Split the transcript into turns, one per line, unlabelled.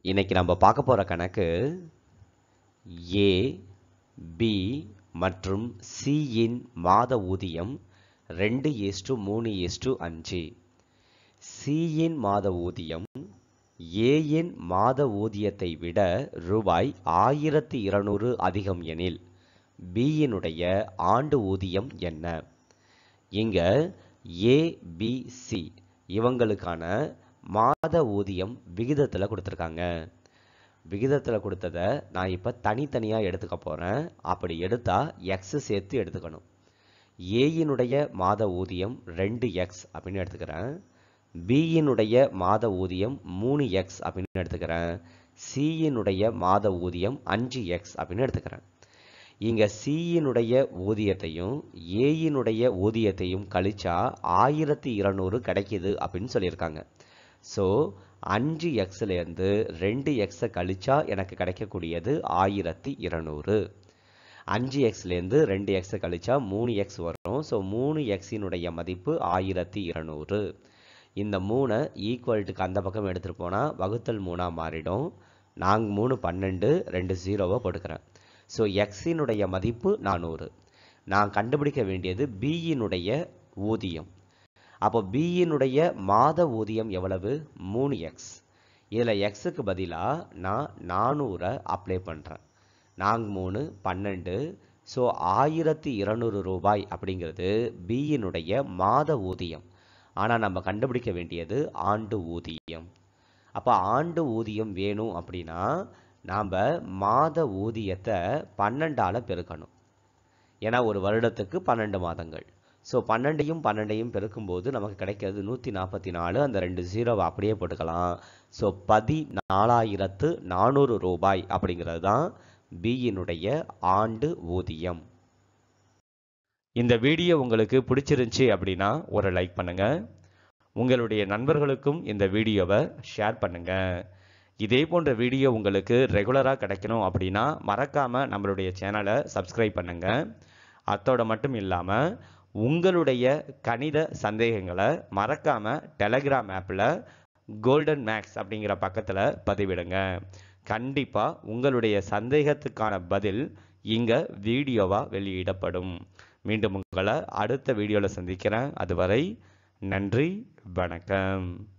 இன்னைக்கு நம்ம பார்க்க போற கணக்கு ஏ பி மற்றும் சி இன் மாத ஊதியம் ரெண்டு இஸ்டு மூணு இஸ்டு அஞ்சு சி இன் மாத ஊதியம் ஏ இன் மாத ஊதியத்தை விட ரூபாய் ஆயிரத்தி இருநூறு அதிகம் எனில் B யினுடைய ஆண்டு ஊதியம் என்ன இங்க ஏ பி சி இவங்களுக்கான மாத ஊதியம் விகிதத்தில் கொடுத்துருக்காங்க விகிதத்தில் கொடுத்ததை நான் இப்போ தனித்தனியாக எடுத்துக்க போகிறேன் அப்படி எடுத்தால் எக்ஸ் சேர்த்து எடுத்துக்கணும் ஏயினுடைய மாத ஊதியம் ரெண்டு எக்ஸ் அப்படின்னு எடுத்துக்கிறேன் பியினுடைய மாத ஊதியம் மூணு எக்ஸ் அப்படின்னு எடுத்துக்கிறேன் சியினுடைய மாத ஊதியம் அஞ்சு எக்ஸ் அப்படின்னு எடுத்துக்கிறேன் இங்கே சியினுடைய ஊதியத்தையும் ஏயினுடைய ஊதியத்தையும் கழிச்சா ஆயிரத்தி இருநூறு கிடைக்குது அப்படின்னு சொல்லியிருக்காங்க ஸோ அஞ்சு எக்ஸ்லேருந்து ரெண்டு எக்ஸை கழிச்சா எனக்கு கிடைக்கக்கூடியது ஆயிரத்தி இருநூறு அஞ்சு எக்ஸ்லேருந்து ரெண்டு எக்ஸை கழிச்சா மூணு எக்ஸ் வரும் ஸோ மூணு எக்ஸினுடைய மதிப்பு ஆயிரத்தி இருநூறு இந்த மூணை ஈக்குவல்ட்டுக்கு அந்த பக்கம் எடுத்துகிட்டு போனால் வகுத்தல் மூணாக மாறிடும் நாங்கள் மூணு பன்னெண்டு ரெண்டு ஜீரோவை போட்டுக்கிறேன் ஸோ எக்ஸினுடைய மதிப்பு நானூறு நான் கண்டுபிடிக்க வேண்டியது பியினுடைய ஊதியம் அப்போ பியினுடைய மாத ஊதியம் எவ்வளவு மூணு எக்ஸ் இதில் எக்ஸுக்கு பதிலாக நான் நானூறை அப்ளை பண்ணுறேன் நாங்கள் மூணு பன்னெண்டு ஸோ ஆயிரத்தி இருநூறு ரூபாய் அப்படிங்கிறது பியினுடைய மாத ஊதியம் ஆனால் நம்ம கண்டுபிடிக்க வேண்டியது ஆண்டு ஊதியம் அப்போ ஆண்டு ஊதியம் வேணும் அப்படின்னா நாம் மாத ஊதியத்தை பன்னெண்டால் பெருக்கணும் ஏன்னா ஒரு வருடத்துக்கு பன்னெண்டு மாதங்கள் ஸோ பன்னெண்டையும் பன்னெண்டையும் பெருக்கும்போது நமக்கு கிடைக்கிறது நூற்றி நாற்பத்தி நாலு அந்த ரெண்டு ஜீரோவை அப்படியே போட்டுக்கலாம் ஸோ பதினாலாயிரத்து நானூறு ரூபாய் அப்படிங்கிறது தான் பியினுடைய ஆண்டு ஊதியம் இந்த வீடியோ உங்களுக்கு பிடிச்சிருந்துச்சி அப்படின்னா ஒரு லைக் பண்ணுங்க உங்களுடைய நண்பர்களுக்கும் இந்த வீடியோவை ஷேர் பண்ணுங்க இதே போன்ற வீடியோ உங்களுக்கு ரெகுலராக கிடைக்கணும் அப்படின்னா மறக்காமல் நம்மளுடைய சேனலை சப்ஸ்கிரைப் பண்ணுங்க அத்தோட மட்டும் இல்லாமல் உங்களுடைய கணித சந்தேகங்களை மறக்காமல் டெலகிராம் ஆப்பில் கோல்டன் மேக்ஸ் அப்படிங்கிற பக்கத்தில் பதிவிடுங்க கண்டிப்பாக உங்களுடைய சந்தேகத்துக்கான பதில் இங்கே வீடியோவாக வெளியிடப்படும் மீண்டும் உங்களை அடுத்த வீடியோவில் சந்திக்கிறேன் அதுவரை நன்றி வணக்கம்